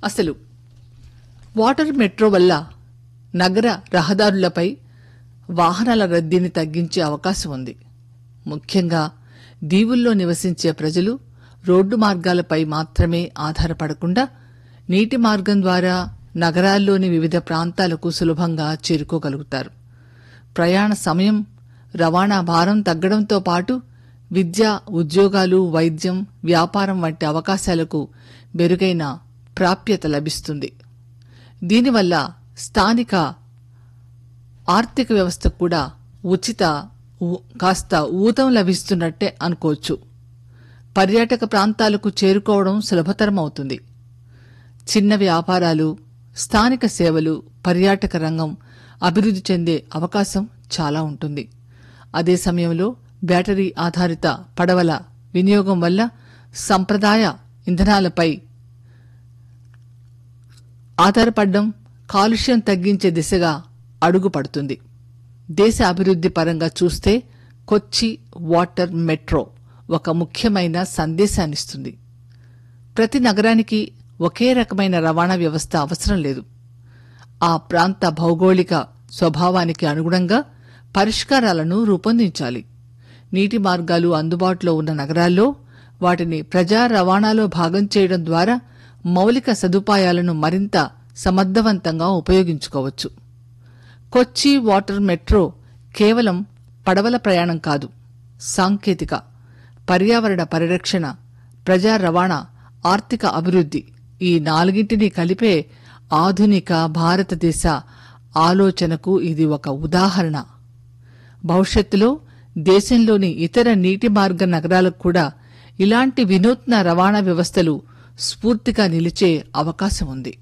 అసలు water metro వల్ల నగర రహదారులపై వాహనాల రద్దీని తగ్గించే అవకాశం ఉంది ముఖ్యంగా దీవుల్లో నివసించే ప్రజలు రోడ్డు మార్గాలపై మాత్రమే ఆధారపడకుండా నీటి మార్గం ద్వారా నగరాల్లోని వివిధ ప్రాంతాలకు సులభంగా చేరుకోగలుగుతారు ప్రయాణ సమయం రవాణా భారం తగ్గడంతో పాటు విద్య ఉద్యోగాలు వైద్యం వ్యాపారం వంటి అవకాశాలకు మెరుగైన ప్రాప్యత లభిస్తుంది దీనివల్ల స్థానిక ఆర్థిక వ్యవస్థ కూడా ఉచిత ఊ- కాస్త ఊతం లభిస్తున్నట్టే అనుకోవచ్చు పర్యాటక ప్రాంతాలకు చేరుకోవడం సులభతరం అవుతుంది చిన్న వ్యాపారాలు స్థానిక సేవలు పర్యాటక రంగం అభివృద్ధి చెందే అవకాశం చాలా ఉంటుంది అదే సమయంలో బ్యాటరీ ఆధారిత పడవల వినియోగం వల్ల సంప్రదాయ ఇంధనాలపై ఆధారపడడం కాలుష్యం తగ్గించే దిశగా అడుగుపడుతుంది దేశ అభివృద్ధి పరంగా చూస్తే కొచ్చి వాటర్ మెట్రో ఒక ముఖ్యమైన సందేశాన్నిస్తుంది ప్రతి నగరానికి ఒకే రకమైన రవాణా వ్యవస్థ అవసరం లేదు ఆ ప్రాంత భౌగోళిక స్వభావానికి అనుగుణంగా పరిష్కారాలను రూపొందించాలి నీటి మార్గాలు అందుబాటులో ఉన్న నగరాల్లో వాటిని ప్రజా రవాణాలో భాగం చేయడం ద్వారా మౌలిక సదుపాయాలను మరింత సమర్థవంతంగా ఉపయోగించుకోవచ్చు కొచ్చి వాటర్ మెట్రో కేవలం పడవల ప్రయాణం కాదు సాంకేతిక పర్యావరణ పరిరక్షణ ప్రజా రవాణా ఆర్థిక అభివృద్ధి ఈ నాలుగింటిని కలిపే ఆధునిక భారతదేశ ఆలోచనకు ఇది ఒక ఉదాహరణ భవిష్యత్తులో దేశంలోని ఇతర నీటి మార్గ నగరాలకు కూడా ఇలాంటి వినూత్న రవాణా వ్యవస్థలు స్ఫూర్తిగా నిలిచే అవకాశం ఉంది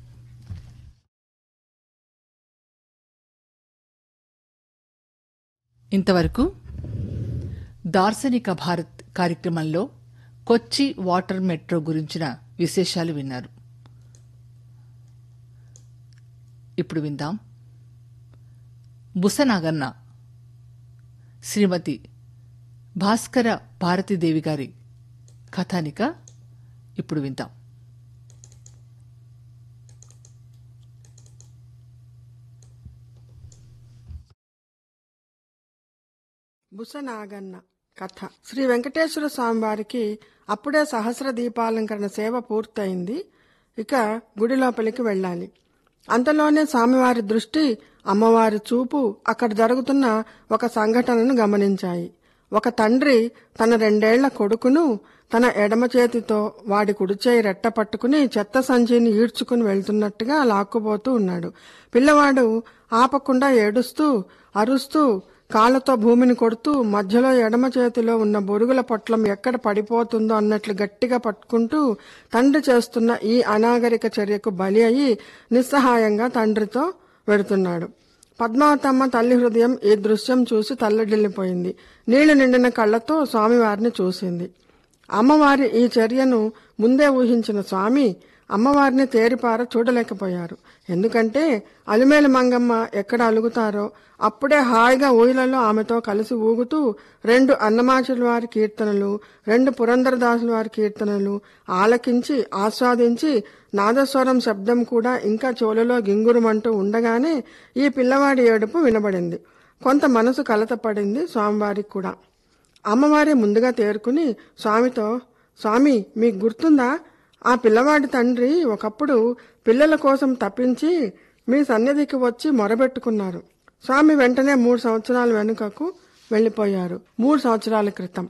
ఇంతవరకు దార్శనిక భారత్ కార్యక్రమంలో కొచ్చి వాటర్ మెట్రో గురించిన విశేషాలు విన్నారు ఇప్పుడు విందాం బుసనాగన్న శ్రీమతి భాస్కర భారతీదేవి గారి కథానిక ఇప్పుడు విందాం బుసనాగన్న కథ శ్రీ వెంకటేశ్వర స్వామి వారికి అప్పుడే సహస్ర దీపాలంకరణ సేవ పూర్తయింది ఇక గుడి లోపలికి వెళ్ళాలి అంతలోనే స్వామివారి దృష్టి అమ్మవారి చూపు అక్కడ జరుగుతున్న ఒక సంఘటనను గమనించాయి ఒక తండ్రి తన రెండేళ్ల కొడుకును తన ఎడమ చేతితో వాడి కుడిచేయి రెట్ట పట్టుకుని చెత్త సంచిని ఈడ్చుకుని వెళ్తున్నట్టుగా లాక్కుపోతూ ఉన్నాడు పిల్లవాడు ఆపకుండా ఏడుస్తూ అరుస్తూ కాళ్ళతో భూమిని కొడుతూ మధ్యలో ఎడమ చేతిలో ఉన్న బొరుగుల పొట్లం ఎక్కడ పడిపోతుందో అన్నట్లు గట్టిగా పట్టుకుంటూ తండ్రి చేస్తున్న ఈ అనాగరిక చర్యకు బలి అయి నిస్సహాయంగా తండ్రితో వెడుతున్నాడు పద్మావతమ్మ తల్లి హృదయం ఈ దృశ్యం చూసి తల్లడిల్లిపోయింది నీళ్లు నిండిన కళ్ళతో స్వామివారిని చూసింది అమ్మవారి ఈ చర్యను ముందే ఊహించిన స్వామి అమ్మవారిని తేరిపార చూడలేకపోయారు ఎందుకంటే అలిమేలు మంగమ్మ ఎక్కడ అలుగుతారో అప్పుడే హాయిగా ఊయలలో ఆమెతో కలిసి ఊగుతూ రెండు అన్నమాచుల వారి కీర్తనలు రెండు పురంధరదాసుల వారి కీర్తనలు ఆలకించి ఆస్వాదించి నాదస్వరం శబ్దం కూడా ఇంకా చెవులలో గింగురుమంటూ ఉండగానే ఈ పిల్లవాడి ఏడుపు వినబడింది కొంత మనసు కలతపడింది స్వామివారికి కూడా అమ్మవారి ముందుగా తేరుకుని స్వామితో స్వామి మీకు గుర్తుందా ఆ పిల్లవాడి తండ్రి ఒకప్పుడు పిల్లల కోసం తప్పించి మీ సన్నిధికి వచ్చి మొరబెట్టుకున్నారు స్వామి వెంటనే మూడు సంవత్సరాల వెనుకకు వెళ్ళిపోయారు మూడు సంవత్సరాల క్రితం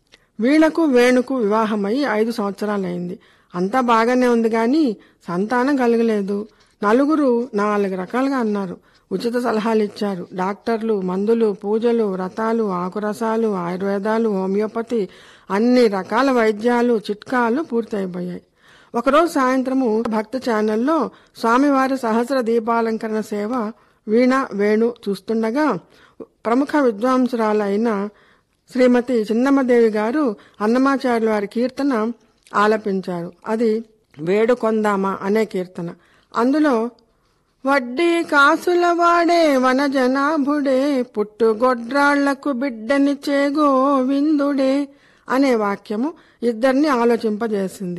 వీణకు వేణుకు వివాహమై ఐదు సంవత్సరాలైంది అంతా బాగానే ఉంది గాని సంతానం కలగలేదు నలుగురు నాలుగు రకాలుగా అన్నారు ఉచిత సలహాలు ఇచ్చారు డాక్టర్లు మందులు పూజలు వ్రతాలు ఆకురసాలు ఆయుర్వేదాలు హోమియోపతి అన్ని రకాల వైద్యాలు చిట్కాలు పూర్తయిపోయాయి ఒకరోజు సాయంత్రము భక్త ఛానల్లో స్వామివారి సహస్ర దీపాలంకరణ సేవ వీణ వేణు చూస్తుండగా ప్రముఖ విద్వాంసురాలైన శ్రీమతి చిన్నమ్మదేవి గారు అన్నమాచార్యుల వారి కీర్తన ఆలపించారు అది వేడు కొందామా అనే కీర్తన అందులో వడ్డీ కాసుల వాడే వనజనాభుడే పుట్టుగొడ్రాళ్లకు బిడ్డనిచ్చే గోవిందుడే అనే వాక్యము ఇద్దరిని ఆలోచింపజేసింది